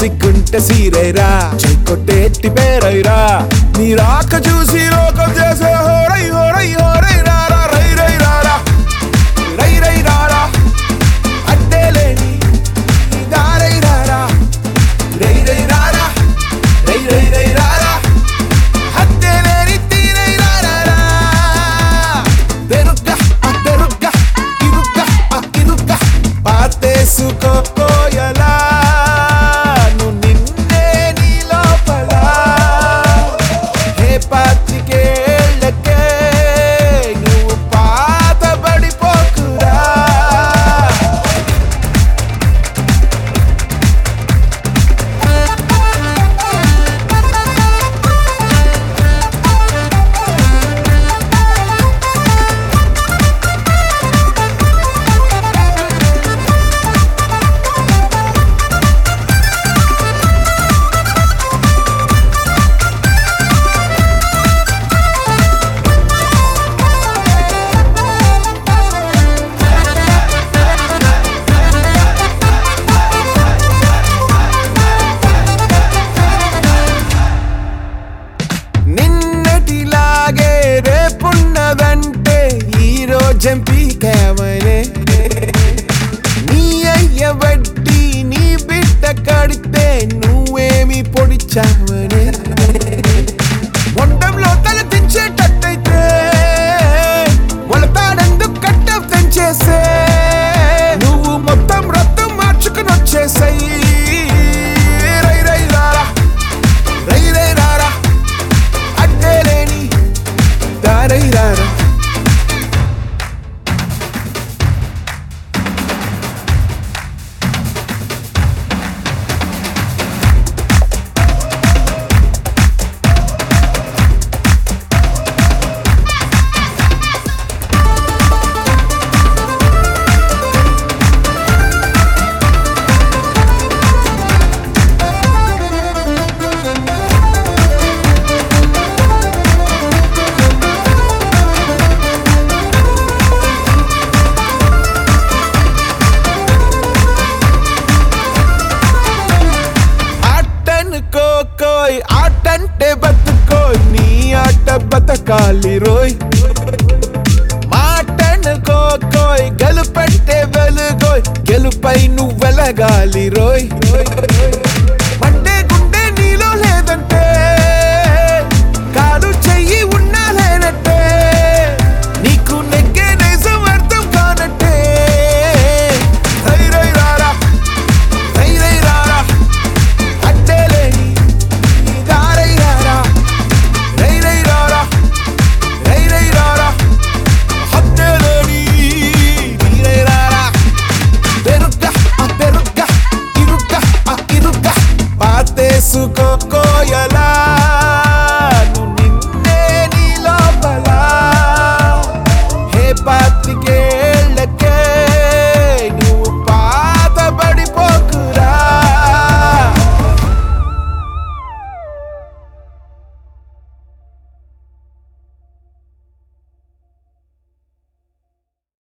సిగ్గుంటే సీరైరా చై కొట్టేట్టి పేరైరా నీ రాక చూసి లోకం చేసే హోరై హోరై హోరై రారా రై రై రారా రై రై రారా అడ్డేలేని ఈ దారై రారా రై రై రారా రై రై రై రారా అడ్డేలేని తీరై రారా తెరుగ్గా ఆ తెరుగ్గా ఇరుగ్గా ఆ ఇరుగ్గా పాతేసుకోయలా నువ్వు నిన్నే నీ లోపల హే పాతికేళ్ళకే నువ్వు పాతబడిపోకురా నిన్నటిలాగే రేపున్నదంటే ఈ రోజం పీకామనే నీ అయ్య వడ్డీ నీ బిడ్డ కడితే నువ్వేమి పొడిచావనే మొండంలో తల దించేటట్టయితే మొలతాడెందుకు కట్ట పెంచేసే నువ్వు మొత్తం రక్తం మార్చుకుని వచ్చేసాయి రై రై రారా రై రై రారా అడ్డేలేని దారై రారా ఆటనుకోకోయ్ ఆటంటే బతుకోయ్ నీ ఆట బతకాలి రోయ్ మాటనుకోకోయ్ గెలుపంటే వెలుగోయ్ గెలుపై నువ్వెలగాలి రోయ్